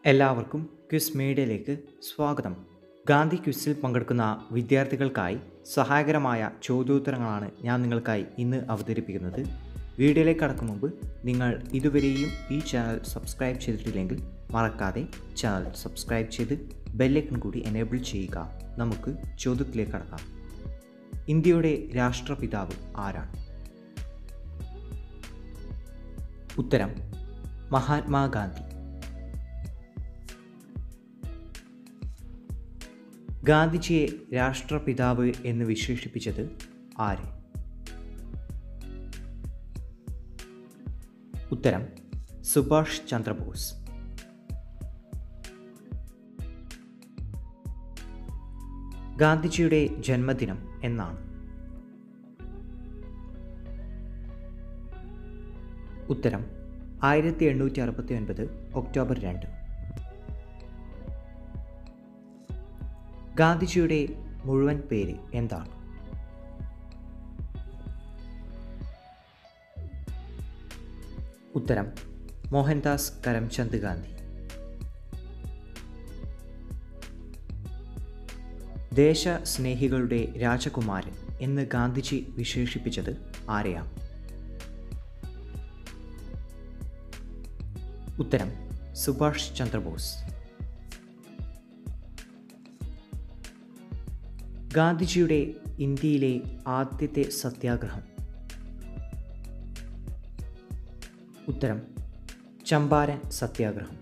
എല്ലാവർക്കും ക്വിസ് മീഡിയയിലേക്ക് സ്വാഗതം ഗാന്ധി ക്വിസിൽ പങ്കെടുക്കുന്ന വിദ്യാർത്ഥികൾക്കായി സഹായകരമായ ചോദ്യോത്തരങ്ങളാണ് ഞാൻ നിങ്ങൾക്കായി ഇന്ന് അവതരിപ്പിക്കുന്നത് വീഡിയോയിലേക്ക് കടക്കും മുമ്പ് നിങ്ങൾ ഇതുവരെയും ഈ ചാനൽ സബ്സ്ക്രൈബ് ചെയ്തിട്ടില്ലെങ്കിൽ മറക്കാതെ ചാനൽ സബ്സ്ക്രൈബ് ചെയ്ത് ബെല്ലൈക്കൺ കൂടി എനേബിൾ ചെയ്യുക നമുക്ക് ചോദ്യത്തിലേക്ക് കടക്കാം ഇന്ത്യയുടെ രാഷ്ട്രപിതാവ് ആരാണ് ഉത്തരം മഹാത്മാഗാന്ധി ഗാന്ധിജിയെ രാഷ്ട്രപിതാവ് എന്ന് വിശേഷിപ്പിച്ചത് ആര് ഉത്തരം സുഭാഷ് ചന്ദ്രബോസ് ഗാന്ധിജിയുടെ ജന്മദിനം എന്നാണ് ഉത്തരം ആയിരത്തി എണ്ണൂറ്റി അറുപത്തി ഒൻപത് ഒക്ടോബർ രണ്ട് ഗാന്ധിജിയുടെ മുഴുവൻ പേര് എന്താണ് ഉത്തരം മോഹൻദാസ് കരംചന്ദ് ഗാന്ധി ദേശസ്നേഹികളുടെ രാജകുമാരൻ എന്ന് ഗാന്ധിജി വിശേഷിപ്പിച്ചത് ആരെയാണ് ഉത്തരം സുഭാഷ് ചന്ദ്രബോസ് ഗാന്ധിജിയുടെ ഇന്ത്യയിലെ ആദ്യത്തെ സത്യാഗ്രഹം ഉത്തരം ചമ്പാരൻ സത്യാഗ്രഹം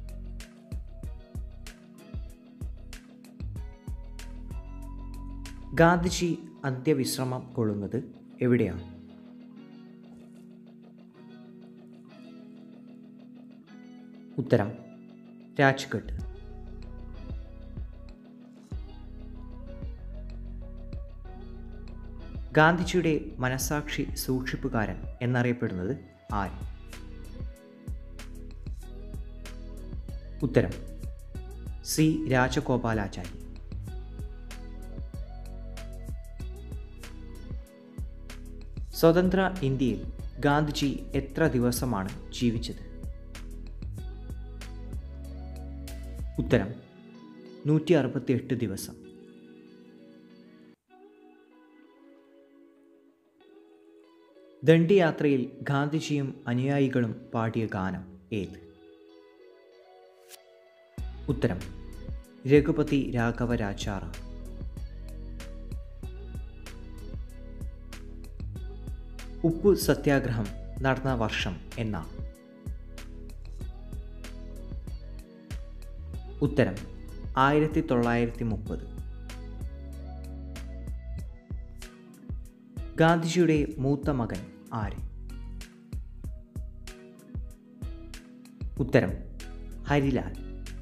ഗാന്ധിജി അന്ത്യവിശ്രമം കൊള്ളുന്നത് എവിടെയാണ് ഉത്തരം രാജ്ഘട്ട് ഗാന്ധിജിയുടെ മനസാക്ഷി സൂക്ഷിപ്പുകാരൻ എന്നറിയപ്പെടുന്നത് ആര് ഉത്തരം സി രാജഗോപാലാചാരി സ്വതന്ത്ര ഇന്ത്യയിൽ ഗാന്ധിജി എത്ര ദിവസമാണ് ജീവിച്ചത് ഉത്തരം നൂറ്റി അറുപത്തി എട്ട് ദിവസം ദണ്ഡിയാത്രയിൽ ഗാന്ധിജിയും അനുയായികളും പാടിയ ഗാനം ഏത് ഉത്തരം രഘുപതി രാഘവരാചാറ ഉപ്പു സത്യാഗ്രഹം നടന്ന വർഷം എന്നാണ് ഉത്തരം ആയിരത്തി തൊള്ളായിരത്തി മുപ്പത് ഗാന്ധിജിയുടെ മൂത്ത മകൻ ആര് ഉത്തരം ഹരിലാൽ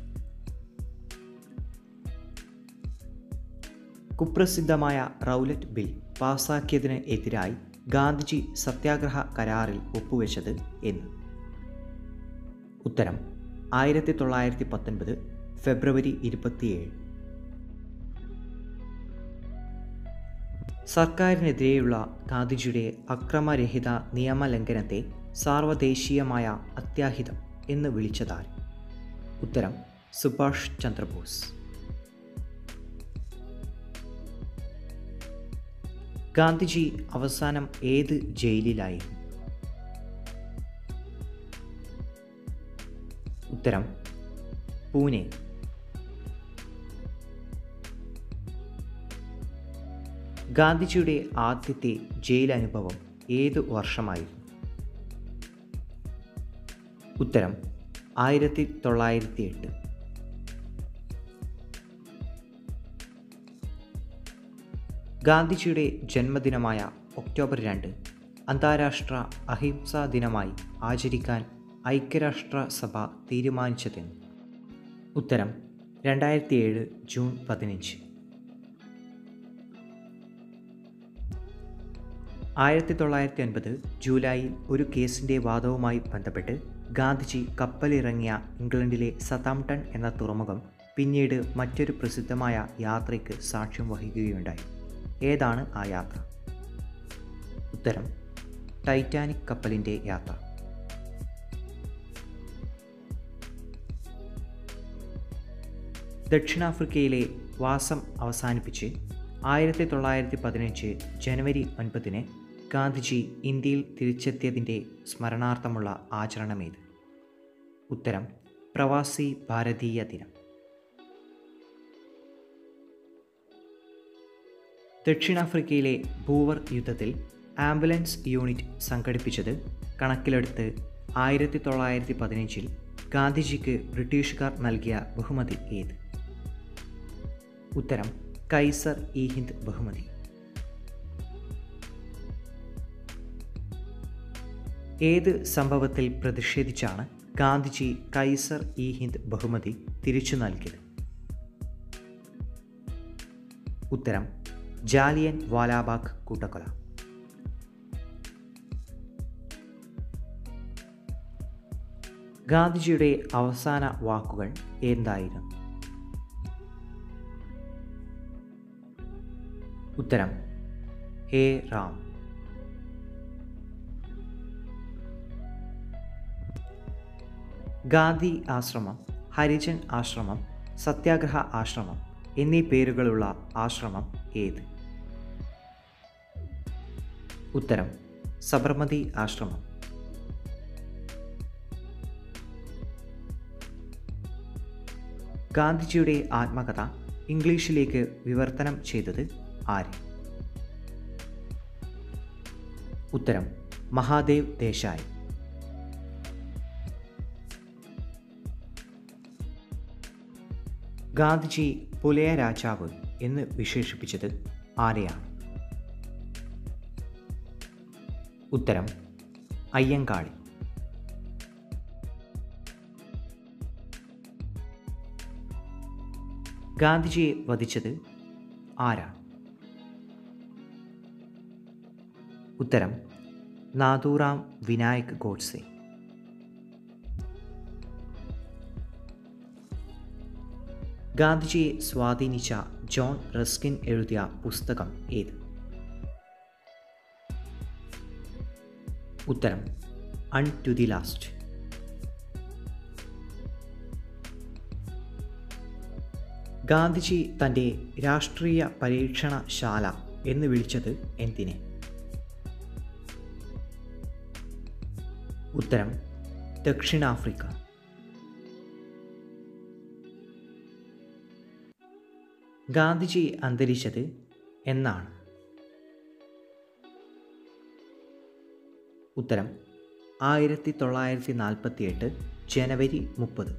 കുപ്രസിദ്ധമായ റൗലറ്റ് ബിൽ പാസാക്കിയതിന് എതിരായി ഗാന്ധിജി സത്യാഗ്രഹ കരാറിൽ ഒപ്പുവെച്ചത് എന്ന് ഉത്തരം ആയിരത്തി തൊള്ളായിരത്തി പത്തൊൻപത് ഫെബ്രുവരി ഇരുപത്തിയേഴ് സർക്കാരിനെതിരെയുള്ള ഗാന്ധിജിയുടെ അക്രമരഹിത നിയമലംഘനത്തെ സാർവദേശീയമായ അത്യാഹിതം എന്ന് വിളിച്ചതാർ ഉത്തരം സുഭാഷ് ചന്ദ്രബോസ് ഗാന്ധിജി അവസാനം ഏത് ജയിലിലായിരുന്നു ഉത്തരം പൂനെ ഗാന്ധിജിയുടെ ആദ്യത്തെ ജയിൽ അനുഭവം ഏത് വർഷമായിരുന്നു ഉത്തരം ആയിരത്തി തൊള്ളായിരത്തി എട്ട് ഗാന്ധിജിയുടെ ജന്മദിനമായ ഒക്ടോബർ രണ്ട് അന്താരാഷ്ട്ര അഹിംസാ ദിനമായി ആചരിക്കാൻ ഐക്യരാഷ്ട്ര സഭ തീരുമാനിച്ചതെന്ന് ഉത്തരം രണ്ടായിരത്തി ഏഴ് ജൂൺ പതിനഞ്ച് ആയിരത്തി തൊള്ളായിരത്തി അൻപത് ജൂലൈയിൽ ഒരു കേസിൻ്റെ വാദവുമായി ബന്ധപ്പെട്ട് ഗാന്ധിജി കപ്പലിറങ്ങിയ ഇംഗ്ലണ്ടിലെ സതാംപ്ടൺ എന്ന തുറമുഖം പിന്നീട് മറ്റൊരു പ്രസിദ്ധമായ യാത്രയ്ക്ക് സാക്ഷ്യം വഹിക്കുകയുണ്ടായി ഏതാണ് ആ യാത്ര ഉത്തരം ടൈറ്റാനിക് കപ്പലിൻ്റെ യാത്ര ദക്ഷിണാഫ്രിക്കയിലെ വാസം അവസാനിപ്പിച്ച് ആയിരത്തി തൊള്ളായിരത്തി പതിനഞ്ച് ജനുവരി ഒൻപതിന് ഗാന്ധിജി ഇന്ത്യയിൽ തിരിച്ചെത്തിയതിൻ്റെ സ്മരണാർത്ഥമുള്ള ആചരണമേത് ഉത്തരം പ്രവാസി ഭാരതീയ ദിനം ദക്ഷിണാഫ്രിക്കയിലെ ഭൂവർ യുദ്ധത്തിൽ ആംബുലൻസ് യൂണിറ്റ് സംഘടിപ്പിച്ചത് കണക്കിലെടുത്ത് ആയിരത്തി തൊള്ളായിരത്തി പതിനഞ്ചിൽ ഗാന്ധിജിക്ക് ബ്രിട്ടീഷുകാർ നൽകിയ ബഹുമതി ഏത് ഉത്തരം കൈസർ ഇ ഹിന്ദ് ബഹുമതി ഏത് സംഭവത്തിൽ പ്രതിഷേധിച്ചാണ് ഗാന്ധിജി കൈസർ ഇ ഹിന്ദ് ബഹുമതി തിരിച്ചു നൽകിയത് ഉത്തരം ജാലിയൻ വാലാബാഗ് കൂട്ടക്കൊല ഗാന്ധിജിയുടെ അവസാന വാക്കുകൾ എന്തായിരുന്നു ഉത്തരം ഹേ റാം ഗാന്ധി ആശ്രമം ഹരിജൻ ആശ്രമം സത്യാഗ്രഹ ആശ്രമം എന്നീ പേരുകളുള്ള ആശ്രമം ഏത് ഉത്തരം സബർമതി ആശ്രമം ഗാന്ധിജിയുടെ ആത്മകഥ ഇംഗ്ലീഷിലേക്ക് വിവർത്തനം ചെയ്തത് ആര് ഉത്തരം മഹാദേവ് ദേശായി ഗാന്ധിജി പുലയ രാജാവ് എന്ന് വിശേഷിപ്പിച്ചത് ആരെയാണ് ഉത്തരം അയ്യങ്കാളി ഗാന്ധിജിയെ വധിച്ചത് ആരാണ് ഉത്തരം നാഥൂറാം വിനായക് ഗോഡ്സെ ഗാന്ധിജിയെ സ്വാധീനിച്ച ജോൺ റസ്കിൻ എഴുതിയ പുസ്തകം ഏത് ഉത്തരം unto the last Gandhiji തൻ്റെ രാഷ്ട്രീയ പരീക്ഷണശാല എന്ന് വിളിച്ചത് എന്തിനെ ഉത്തരം ദക്ഷിണാഫ്രിക്ക ഗാന്ധിജി അന്തരിച്ചത് എന്നാണ് ഉത്തരം ആയിരത്തി തൊള്ളായിരത്തി നാൽപ്പത്തി എട്ട് ജനുവരി മുപ്പത്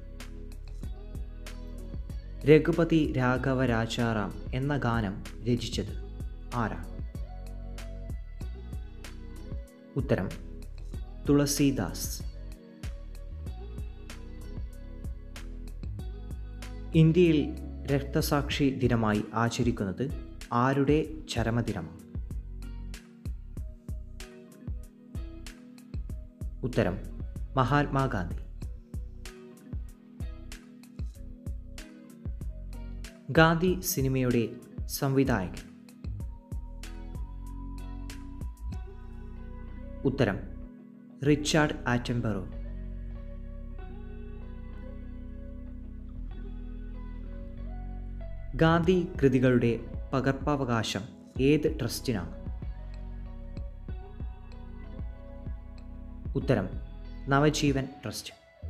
രഘുപതി രാഘവ രാജാറാം എന്ന ഗാനം രചിച്ചത് ആരാണ് ഉത്തരം തുളസീദാസ് ഇന്ത്യയിൽ രക്തസാക്ഷി ദിനമായി ആചരിക്കുന്നത് ആരുടെ ചരമദിനമാണ് ഉത്തരം മഹാത്മാഗാന്ധി ഗാന്ധി സിനിമയുടെ സംവിധായകൻ ഉത്തരം റിച്ചാർഡ് ആറ്റംബറോ ഗാന്ധി കൃതികളുടെ പകർപ്പവകാശം ഏത് ട്രസ്റ്റിനാണ് ഉത്തരം നവജീവൻ ട്രസ്റ്റ്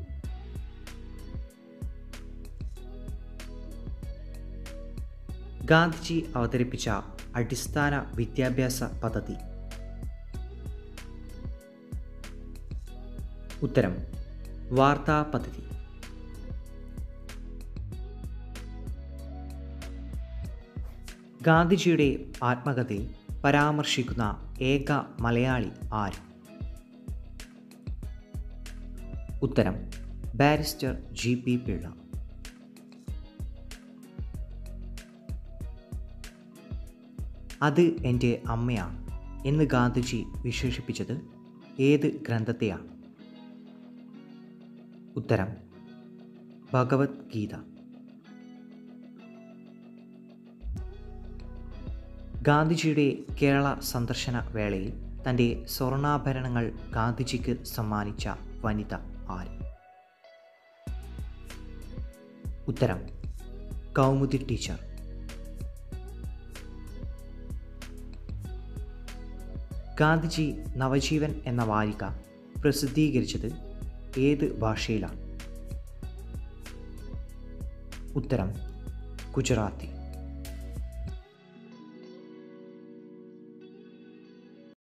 ഗാന്ധിജി അവതരിപ്പിച്ച അടിസ്ഥാന വിദ്യാഭ്യാസ പദ്ധതി ഉത്തരം വാർത്താ പദ്ധതി ഗാന്ധിജിയുടെ ആത്മകഥയിൽ പരാമർശിക്കുന്ന ഏക മലയാളി ആര് ഉത്തരം ബാരിസ്റ്റർ ജി പി പിള്ള അത് എൻ്റെ അമ്മയാണ് എന്ന് ഗാന്ധിജി വിശേഷിപ്പിച്ചത് ഏത് ഗ്രന്ഥത്തെയാണ് ഉത്തരം ഭഗവത്ഗീത ഗാന്ധിജിയുടെ കേരള സന്ദർശന വേളയിൽ തൻ്റെ സ്വർണ്ണാഭരണങ്ങൾ ഗാന്ധിജിക്ക് സമ്മാനിച്ച വനിത ആര് ഉത്തരം കൗമുദി ടീച്ചർ ഗാന്ധിജി നവജീവൻ എന്ന വാരിക പ്രസിദ്ധീകരിച്ചത് ഏത് ഭാഷയിലാണ് ഉത്തരം ഗുജറാത്തി